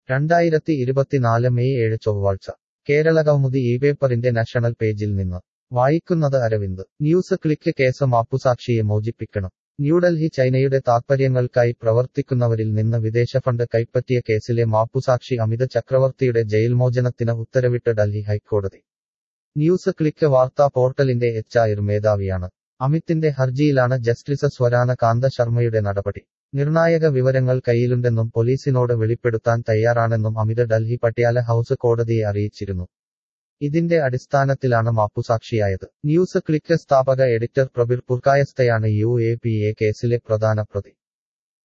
രണ്ടായിരത്തി ഇരുപത്തിനാല് മെയ് ഏഴ് ചൊവ്വാഴ്ച കേരളകൗമുദി ഈ പേപ്പറിന്റെ നാഷണൽ പേജിൽ നിന്ന് വായിക്കുന്നത് അരവിന്ദ് ന്യൂസ് ക്ലിക്ക് കേസ് മാപ്പുസാക്ഷിയെ മോചിപ്പിക്കണം ന്യൂഡൽഹി ചൈനയുടെ താത്പര്യങ്ങൾക്കായി പ്രവർത്തിക്കുന്നവരിൽ നിന്ന് വിദേശ ഫണ്ട് കൈപ്പറ്റിയ കേസിലെ മാപ്പുസാക്ഷി അമിത് ചക്രവർത്തിയുടെ ജയിൽമോചനത്തിന് ഉത്തരവിട്ട് ഡൽഹി ഹൈക്കോടതി ന്യൂസ് ക്ലിക്ക് വാർത്താ പോർട്ടലിന്റെ എച്ച് മേധാവിയാണ് അമിത്തിന്റെ ഹർജിയിലാണ് ജസ്റ്റിസ് സ്വരാന കാന്ത ശർമ്മയുടെ നടപടി നിർണായക വിവരങ്ങൾ കയ്യിലുണ്ടെന്നും പോലീസിനോട് വെളിപ്പെടുത്താൻ തയ്യാറാണെന്നും അമിത് ഡൽഹി പട്യാല ഹൌസ് കോടതിയെ അറിയിച്ചിരുന്നു ഇതിന്റെ അടിസ്ഥാനത്തിലാണ് മാപ്പുസാക്ഷിയായത് ന്യൂസ് ക്ലിക്ക് സ്ഥാപക എഡിറ്റർ പ്രബിർ പുർക്കായസ്തയാണ് യു എ പി എ കേസിലെ പ്രധാന പ്രതി